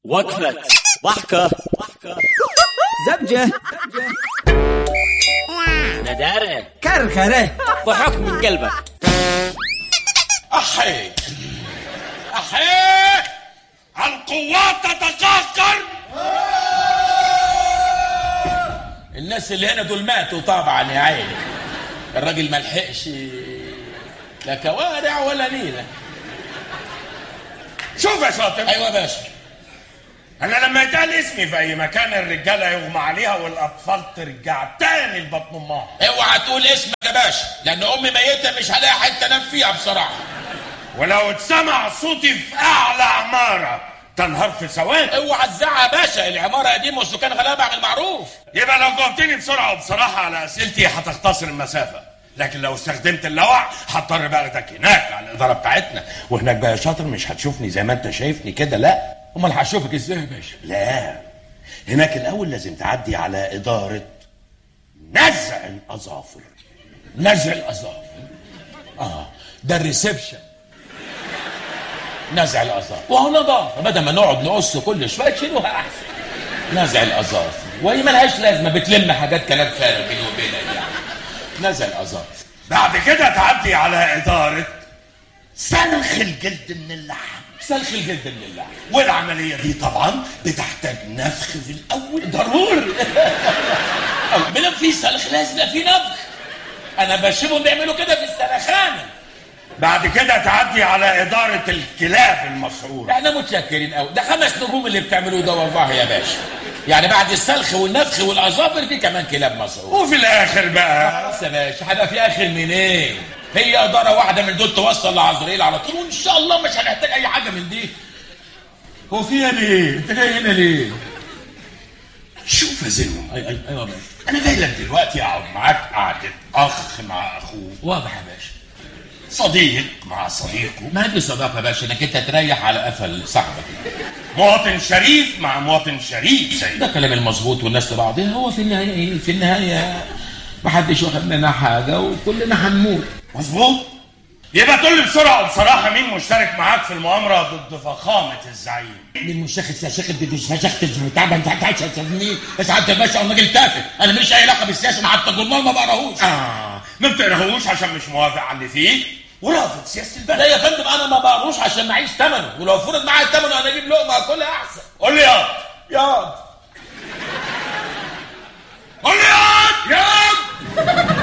وقفة ضحكة زبجة ندارة كركرة ضحك من قلبك أحي أحي القوات تتقهقر الناس اللي هنا دول ماتوا طبعا يا عيني الراجل ما لحقش لا كوارع ولا نيله شوف يا شاطر ايوه يا باشا انا لما يتقال اسمي في اي مكان الرجاله يغمى عليها والاطفال ترجع تاني لبطن امها اوعى تقول اسمك يا باشا لان امي ميته مش هلاقي حته انام فيها بصراحه ولو اتسمع صوتي في اعلى عماره تنهار في ثواني اوعى تزعق يا باشا العماره قديمه والسكان غلابه عن المعروف يبقى لو جاوبتني بسرعه وبصراحه على اسئلتي هتختصر المسافه لكن لو استخدمت اللوع هضطر بقى اخدك هناك على الاداره بتاعتنا وهناك بقى يا شاطر مش هتشوفني زي ما انت شايفني كده لا امال هشوفك ازاي يا باشا لا هناك الاول لازم تعدي على اداره نزع الاظافر نزع الاظافر اه ده الريسبشن نزع الاظافر وهو نظافه بدل ما نقعد نقص كل شويه تشيلوها احسن نزع الاظافر وهي ملهاش لازمه بتلم حاجات كلام فارغ بيني وبينك يعني نزع الاظافر بعد كده تعدي على اداره سلخ الجلد من اللحم سلخ الجلد من اللحم والعمليه دي طبعا بتحتاج نفخ في الاول ضروري بلا في سلخ لازم يبقى في نفخ انا بشوفهم بيعملوا كده في السلخانه بعد كده تعدي على اداره الكلاب المسعوره احنا متشكرين قوي ده خمس نجوم اللي بتعملوه ده والله يا باشا يعني بعد السلخ والنفخ والاظافر في كمان كلاب مسعور وفي الاخر بقى بس يا باشا هيبقى في اخر منين هي اداره واحده من دول توصل لعزرائيل على طول وان شاء الله مش هنحتاج اي حاجه من دي هو فيها ليه انت جاي هنا ليه شوف يا زلمه اي اي ايوه يا باشا انا جاي لك دلوقتي اقعد معاك قعده اخ مع اخوه واضح يا باشا صديق مع صديقه ما دي صداقه يا باشا انك انت تريح على قفل صاحبك مواطن شريف مع مواطن شريف سيد ده كلام المظبوط والناس لبعضها هو في النهايه ايه في النهايه محدش واخد مننا حاجه وكلنا هنموت مظبوط يبقى تقول لي بسرعه وبصراحه مين مشترك معاك في المؤامره ضد فخامه الزعيم من مشاخص يا شيخ دي شيخ تعبان انت عايز تسميه بس انت باشا انا راجل تافه انا ماليش اي علاقه بالسياسه انا حتى الجرنال ما بقراهوش اه ما بتقراهوش عشان مش موافق على اللي فيه ورافض سياسه البلد لا يا فندم انا ما بقروش عشان معيش ثمنه ولو فرض معايا ثمنه انا اجيب لقمه اكلها احسن قول لي ياض ياض قول لي ياض ياض